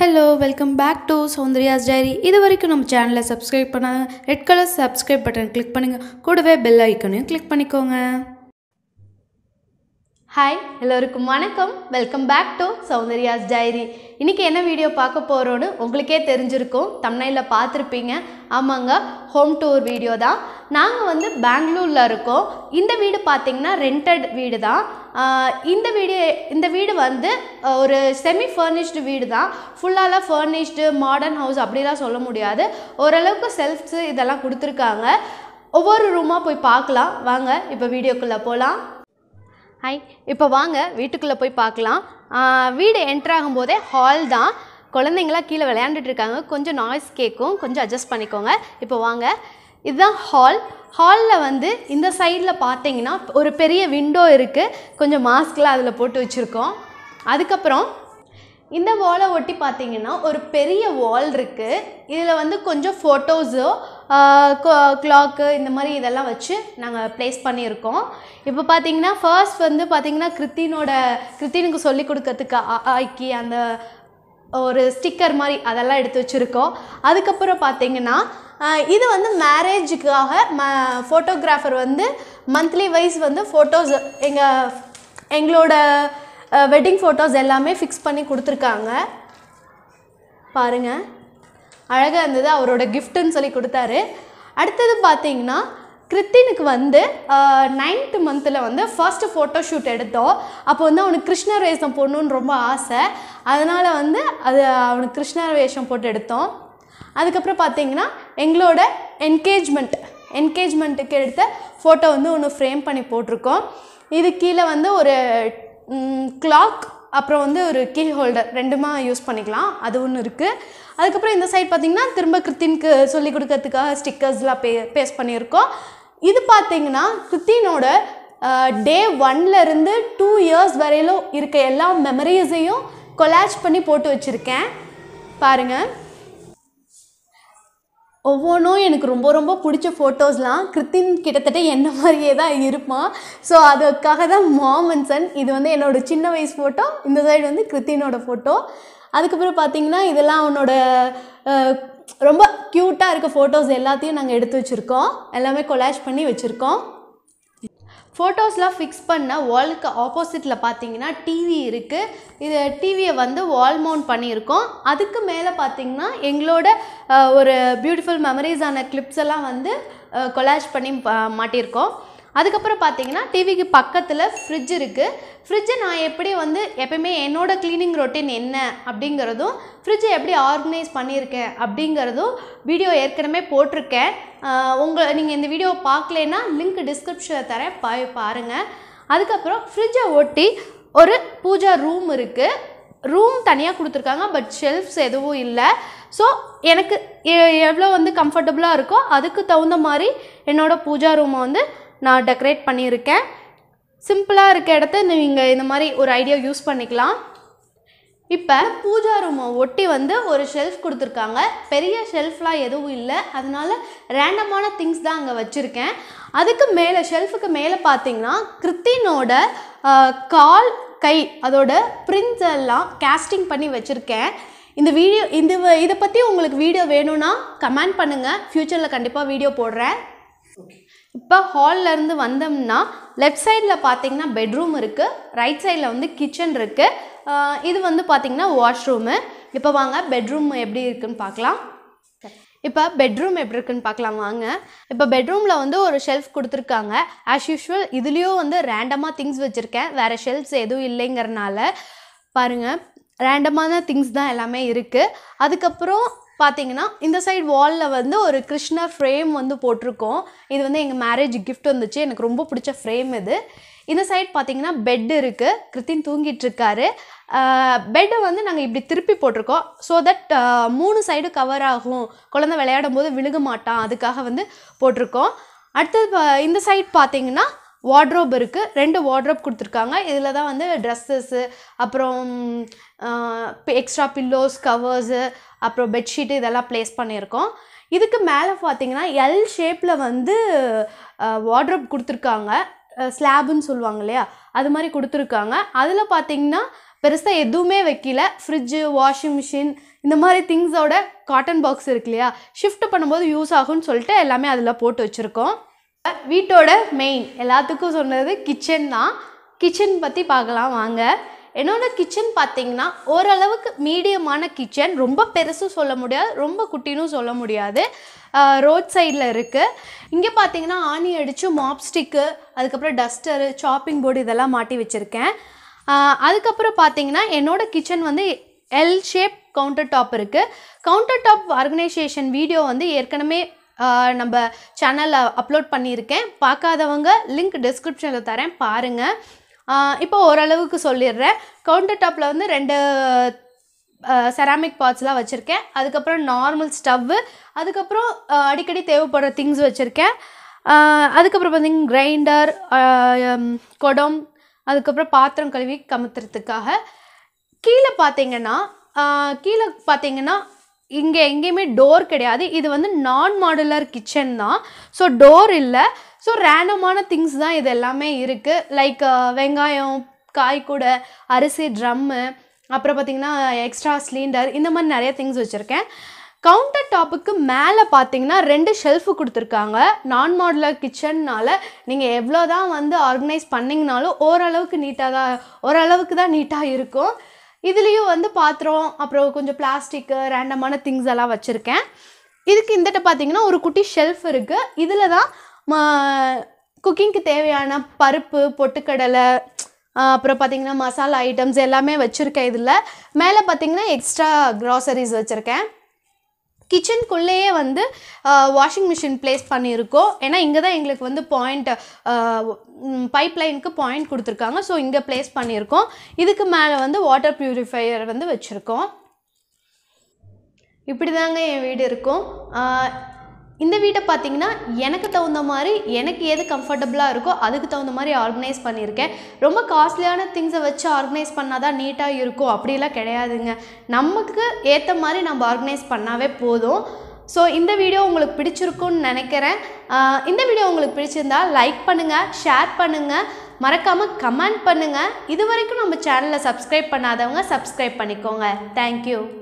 hello welcome back to Soundarya's diary இது வரைக்கும் நம்ம சேனலை சப்ஸ்கிரைப் பண்ணாத red colour subscribe button click பண்ணுங்கள் கூடவே பெல் ஐக்கனையும் கிளிக் பண்ணிக்கோங்க ஹாய் எல்லோருக்கும் வணக்கம் welcome back to Soundarya's diary இன்றைக்கி என்ன வீடியோ பார்க்க போகிறோன்னு உங்களுக்கே தெரிஞ்சிருக்கும் தமிழில் பார்த்துருப்பீங்க ஆமாங்க ஹோம் டூர் வீடியோ தான் நாங்கள் வந்து பெங்களூரில் இருக்கோம் இந்த வீடு பார்த்திங்கன்னா ரெண்டட் வீடு தான் ஆஹ் இந்த வீடு இந்த வீடு வந்து ஆஹ் ஒரு செமி ஃபர்னிஷ்டு வீடு தான் ஃபுல்லாலாம் ஃபர்னிஷ்டு மாடர்ன் ஹவுஸ் அப்படிலாம் சொல்ல முடியாது ஓரளவுக்கு செல்ஃப்ஸு இதெல்லாம் கொடுத்துருக்காங்க ஒவ்வொரு ரூமாக போய் பார்க்கலாம் வாங்க இப்போ வீடியோக்குள்ளே போகலாம் ஹாய் இப்போ வாங்க வீட்டுக்குள்ளே போய் பார்க்கலாம் ஆஹ் வீடு என்ட்ரு ஆகும்போதே ஹால் தான் குழந்தைங்களாம் கீழே விளையாண்டுட்டு இருக்காங்க கொஞ்சம் நாய்ஸ் கேட்கும் கொஞ்சம் அட்ஜஸ்ட் பண்ணிக்கோங்க இப்போ வாங்க இதுதான் ஹால் ஹாலில் வந்து இந்த சைடில் பார்த்தீங்கன்னா ஒரு பெரிய விண்டோ இருக்குது கொஞ்சம் மாஸ்க்லாம் அதில் போட்டு வச்சுருக்கோம் அதுக்கப்புறம் இந்த வாலை ஒட்டி பார்த்தீங்கன்னா ஒரு பெரிய வால் இருக்குது இதில் வந்து கொஞ்சம் ஃபோட்டோஸோ கிளாக்கு இந்த மாதிரி இதெல்லாம் வச்சு நாங்கள் ப்ளேஸ் பண்ணியிருக்கோம் இப்போ பார்த்தீங்கன்னா ஃபர்ஸ்ட் வந்து பார்த்தீங்கன்னா கிருத்தினோட கிருத்தினுக்கு சொல்லி கொடுக்கறதுக்கு அ- ஆக்கி அந்த ஒரு ஸ்டிக்கர் மாதிரி அதெல்லாம் எடுத்து வச்சுருக்கோம் அதுக்கப்புறம் பார்த்தீங்கன்னா ஆஹ் இது வந்து மேரேஜுக்காக ம ஃபோட்டோகிராஃபர் வந்து மந்த்லி வைஸ் வந்து ஃபோட்டோஸ் எங்கள் எங்களோட வெட்டிங் ஃபோட்டோஸ் எல்லாமே ஃபிக்ஸ் பண்ணி கொடுத்துருக்காங்க பாருங்கள் அழகாக இருந்தது அவரோட கிஃப்ட்டுன்னு சொல்லி கொடுத்தாரு அடுத்தது பார்த்தீங்கன்னா கிருத்தினுக்கு வந்து நைன்த்து மந்தில் வந்து ஃபர்ஸ்ட் ஃபோட்டோ ஷூட் எடுத்தோம் அப்போ வந்து அவனுக்கு கிருஷ்ணர் வேஷம் போடணுன்னு ரொம்ப ஆசை அதனால் வந்து அது அவனுக்கு கிருஷ்ணர் வேஷம் போட்டு எடுத்தோம் அதுக்கப்புறம் பார்த்தீங்கன்னா எங்களோட என்கேஜ்மெண்ட் என்கேஜ்மெண்ட்டுக்கு எடுத்த ஃபோட்டோ வந்து ஒன்று ஃப்ரேம் பண்ணி போட்டிருக்கோம் இது கீழே வந்து ஒரு கிளாக் அப்புறம் வந்து ஒரு கீ ஹோல்டர் ரெண்டுமா யூஸ் பண்ணிக்கலாம் அது ஒன்று இருக்குது அதுக்கப்புறம் இந்த சைட் பார்த்திங்கன்னா திரும்ப கிருத்தினுக்கு சொல்லி கொடுக்கறதுக்காக ஸ்டிக்கர்ஸ்லாம் பே பேஸ்ட் பண்ணியிருக்கோம் இது பார்த்தீங்கன்னா கிருத்தினோட டே இருந்து டூ இயர்ஸ் வரையிலும் இருக்க எல்லா மெமரிஸையும் கொலாஜ் பண்ணி போட்டு வச்சுருக்கேன் பாருங்கள் ஒவ்வொன்றும் எனக்கு ரொம்ப ரொம்ப பிடிச்ச ஃபோட்டோஸ்லாம் கிருத்தின் கிட்டத்தட்ட என்ன மாதிரியே தான் இருப்பான் ஸோ அதுக்காக தான் மாம் அண்ட் சன் இது வந்து என்னோட சின்ன வயசு ஃபோட்டோ இந்த சைடு வந்து கிருத்தினோட ஃபோட்டோ அதுக்கப்புறம் பார்த்தீங்கன்னா இதெல்லாம் அவனோட அஹ், ரொம்ப க்யூட்டாக இருக்க ஃபோட்டோஸ் எல்லாத்தையும் நாங்கள் எடுத்து வச்சுருக்கோம் எல்லாமே கொலாஜ் பண்ணி வச்சுருக்கோம் ஃபோட்டோஸ்லாம் ஃபிக்ஸ் பண்ண வாலுக்கு ஆப்போசிட்டில் பார்த்தீங்கன்னா டிவி இருக்குது இது டிவியை வந்து வால் மவுண்ட் பண்ணியிருக்கோம் அதுக்கு மேலே பார்த்தீங்கன்னா எங்களோட அஹ், ஒரு பியூட்டிஃபுல் மெமரிஸான கிளிப்ஸ் எல்லாம் வந்து கொலாஜ் பண்ணி ப- மாட்டியிருக்கோம் அதுக்கப்புறம் பார்த்தீங்கன்னா டிவிக்கு பக்கத்தில் ஃப்ரிட்ஜ் இருக்குது ஃப்ரிட்ஜை நான் எப்படி வந்து எப்பயுமே என்னோட க்ளீனிங் ரொட்டீன் என்ன அப்படிங்கிறதும் ஃப்ரிட்ஜை எப்படி ஆர்கனைஸ் பண்ணியிருக்கேன் அப்படிங்கிறதும் வீடியோ ஏற்கனவே போட்டிருக்கேன் உங்கள் நீங்கள் இந்த வீடியோ பார்க்கலன்னா லிங்க் டிஸ்கிரிப்ஷனில் தரேன் பாய் பாருங்கள் அதுக்கப்புறம் ஃப்ரிட்ஜை ஒட்டி ஒரு பூஜா ரூம் இருக்குது ரூம் தனியாக கொடுத்துருக்காங்க பட் ஷெல்ஃப்ஸ் எதுவும் இல்லை ஸோ எனக்கு எ- எவ்வளோ வந்து கம்ஃபர்டபுளாக இருக்கோ அதுக்கு தகுந்த மாதிரி என்னோட பூஜா ரூமை வந்து நான் டெக்கரேட் பண்ணியிருக்கேன் சிம்பிளாக இருக்க இடத்த நீங்கள் இந்த மாதிரி ஒரு ஐடியா யூஸ் பண்ணிக்கலாம் இப்போ பூஜா ரூமை ஒட்டி வந்து ஒரு ஷெல்ஃப் கொடுத்துருக்காங்க பெரிய ஷெல்ஃப்லாம் எதுவும் இல்லை அதனால ரேண்டமான திங்ஸ் தான் அங்கே வச்சுருக்கேன் அதுக்கு மேலே ஷெல்ஃபுக்கு மேலே பார்த்தீங்கன்னா கிருத்தினோட ஆஹ், கால் கை அதோட பிரிண்ட்ஸ் எல்லாம் கேஸ்டிங் பண்ணி வச்சுருக்கேன் இந்த வீடியோ இந்த வ- இதை பற்றி உங்களுக்கு வீடியோ வேணும்னா கமெண்ட் பண்ணுங்கள் ஃப்யூச்சரில் கண்டிப்பாக வீடியோ போடுறேன் இப்போ ஹால்ல இருந்து வந்தோம்னா லெஃப்ட் சைடில் பார்த்தீங்கன்னா பெட்ரூம் இருக்குது ரைட் சைடில் வந்து கிச்சன் இருக்குது இது வந்து பார்த்தீங்கன்னா வாஷ்ரூமு இப்போ வாங்க பெட்ரூம் எப்படி இருக்குன்னு பார்க்கலாம் இப்போ பெட்ரூம் எப்படி இருக்குன்னு பார்க்கலாம் வாங்க இப்போ பெட்ரூமில் வந்து ஒரு ஷெல்ஃப் கொடுத்துருக்காங்க ஆஸ் யூஷுவல் இதுலேயும் வந்து ரேண்டமாக திங்ஸ் வச்சுருக்கேன் வேறு ஷெல்ஃப்ஸ் எதுவும் இல்லைங்கிறனால பாருங்கள் ரேண்டமான திங்ஸ் தான் எல்லாமே இருக்குது அதுக்கப்புறம் பார்த்தீங்கன்னா இந்த சைடு வாலில் வந்து ஒரு கிருஷ்ணர் ஃப்ரேம் வந்து போட்டிருக்கோம் இது வந்து எங்கள் மேரேஜ் gift வந்துச்சு எனக்கு ரொம்ப பிடிச்ச ஃப்ரேம் இது இந்த சைடு பார்த்தீங்கன்னா பெட் இருக்குது கிருத்தின் தூங்கிட்டு இருக்காரு பெட்டை வந்து நாங்கள் இப்படி திருப்பி போட்டிருக்கோம் ஸோ தட் மூணு சைடு கவர் ஆகும் குழந்தை விளையாடும் போது விழுக மாட்டான் அதுக்காக வந்து போட்டிருக்கோம் அடுத்தது பா- இந்த சைடு பார்த்தீங்கன்னா வார்ட்ரோப் இருக்குது ரெண்டு வார்ட்ரோப் கொடுத்துருக்காங்க இதில் தான் வந்து ட்ரெஸ்ஸஸ்ஸு அப்புறம் எக்ஸ்ட்ரா பில்லோஸ் கவர்ஸு அப்புறம் பெட்ஷீட்டு இதெல்லாம் ப்ளேஸ் பண்ணியிருக்கோம் இதுக்கு மேலே பார்த்தீங்கன்னா எல் ஷேப்பில் வந்து வார்ட்ரோப் கொடுத்துருக்காங்க ஸ்லாபுன்னு சொல்லுவாங்க இல்லையா அது மாதிரி கொடுத்துருக்காங்க அதில் பார்த்தீங்கன்னா பெருசாக எதுவுமே வைக்கல ஃப்ரிட்ஜு வாஷிங் மிஷின் இந்த மாதிரி திங்ஸோட காட்டன் பாக்ஸ் இருக்கு இல்லையா ஷிஃப்ட் பண்ணும்போது யூஸ் ஆகும்னு சொல்லிட்டு எல்லாமே அதில் போட்டு வச்சுருக்கோம் வீட்டோட மெயின் எல்லாத்துக்கும் சொன்னது கிச்சன் தான் கிச்சன் பற்றி பார்க்கலாம் வாங்க என்னோட கிச்சன் பார்த்தீங்கன்னா ஓரளவுக்கு மீடியமான கிச்சன் ரொம்ப பெருசும் சொல்ல முடியாது ரொம்ப குட்டினும் சொல்ல முடியாது ரோட் சைடில் இருக்குது இங்கே பார்த்தீங்கன்னா ஆணி அடித்து மாப் ஸ்டிக்கு அதுக்கப்புறம் டஸ்டரு சாப்பிங் போர்டு இதெல்லாம் மாட்டி வச்சுருக்கேன் அதுக்கப்புறம் பார்த்தீங்கன்னா என்னோட கிச்சன் வந்து எல் ஷேப் கவுண்டர் டாப் இருக்குது கவுண்டர் டாப் ஆர்கனைசேஷன் வீடியோ வந்து ஏற்கனவே ஆஹ் நம்ம சேனலில் அப்லோட் பண்ணியிருக்கேன் பார்க்காதவங்க லிங்க் டிஸ்கிரிப்ஷனில் தரேன் பாருங்கள் இப்போ ஓரளவுக்கு சொல்லிடுறேன் கவுண்டர் டாப்பில் வந்து ரெண்டு செராமிக் பாட்ஸ்லாம் வச்சுருக்கேன் அதுக்கப்புறம் நார்மல் ஸ்டவ்வு அதுக்கப்புறம் ஆஹ் அடிக்கடி தேவைப்படுற திங்ஸ் வச்சுருக்கேன் அதுக்கப்புறம் பார்த்தீங்கன்னா கிரைண்டர் குடம் அதுக்கப்புறம் பாத்திரம் கழுவி கமுத்துறதுக்காக கீழே பார்த்தீங்கன்னா ஆஹ் கீழே பார்த்தீங்கன்னா இங்கே எங்கேயுமே டோர் கிடையாது இது வந்து நான் மாடுலர் கிச்சன் தான் ஸோ டோர் இல்லை ஸோ ரேண்டமான திங்ஸ் தான் இது எல்லாமே இருக்குது லைக் வெங்காயம் காய்கூடை அரிசி ட்ரம்மு அப்புறம் பார்த்திங்கன்னா எக்ஸ்ட்ரா சிலிண்டர் இந்த மாதிரி நிறைய திங்ஸ் வச்சுருக்கேன் கவுண்டர் டாப்புக்கு மேலே பார்த்தீங்கன்னா ரெண்டு ஷெல்ஃபு கொடுத்துருக்காங்க நான் மாடுலர் கிச்சன்னால நீங்கள் எவ்வளோ தான் வந்து ஆர்கனைஸ் பண்ணிங்கனாலும் ஓரளவுக்கு நீட்டாக தான் ஓரளவுக்கு தான் நீட்டாக இருக்கும் இதுலேயும் வந்து பாத்திரம் அப்புறம் கொஞ்சம் பிளாஸ்டிக்கு ரேண்டமான திங்ஸ் எல்லாம் வச்சுருக்கேன் இதுக்கு இந்தட்ட பார்த்தீங்கன்னா ஒரு குட்டி ஷெல்ஃப் இருக்குது இதில் தான் குக்கிங்க்கு தேவையான பருப்பு பொட்டுக்கடலை ஆஹ் அப்புறம் பார்த்தீங்கன்னா மசாலா ஐட்டம்ஸ் எல்லாமே வச்சுருக்கேன் இதில் மேலே பார்த்தீங்கன்னா எக்ஸ்ட்ரா க்ராசரிஸ் வச்சுருக்கேன் கிச்சனுக்குள்ளேயே வந்து வாஷிங் மிஷின் ப்ளேஸ் பண்ணியிருக்கோம் ஏன்னா இங்கே தான் எங்களுக்கு வந்து பாயிண்ட் பைப் லைனுக்கு பாயிண்ட் கொடுத்துருக்காங்க ஸோ இங்கே ப்ளேஸ் பண்ணியிருக்கோம் இதுக்கு மேலே வந்து வாட்டர் ப்யூரிஃபையர் வந்து வச்சுருக்கோம் இப்படி தாங்க என் வீடு இருக்கும் ஆஹ் இந்த வீட்டை பார்த்தீங்கன்னா எனக்கு தகுந்த மாதிரி எனக்கு எது கம்ஃபர்டபுளாக இருக்கோ அதுக்கு தகுந்த மாதிரி ஆர்கனைஸ் பண்ணியிருக்கேன் ரொம்ப காஸ்ட்லியான திங்ஸை வச்சு ஆர்கனைஸ் பண்ணால் தான் நீட்டாக இருக்கும் அப்படிலாம் கிடையாதுங்க நமக்கு ஏற்ற மாதிரி நம்ம ஆர்கனைஸ் பண்ணாவே போதும் ஸோ இந்த வீடியோ உங்களுக்கு பிடிச்சிருக்கும்னு நினைக்கிறேன் ஆஹ் இந்த வீடியோ உங்களுக்கு பிடிச்சிருந்தா லைக் பண்ணுங்கள் ஷேர் பண்ணுங்கள் மறக்காமல் கமெண்ட் பண்ணுங்கள் இது வரைக்கும் நம்ம சேனலை சப்ஸ்கிரைப் பண்ணாதவங்க சப்ஸ்கிரைப் பண்ணிக்கோங்க தேங்க்யூ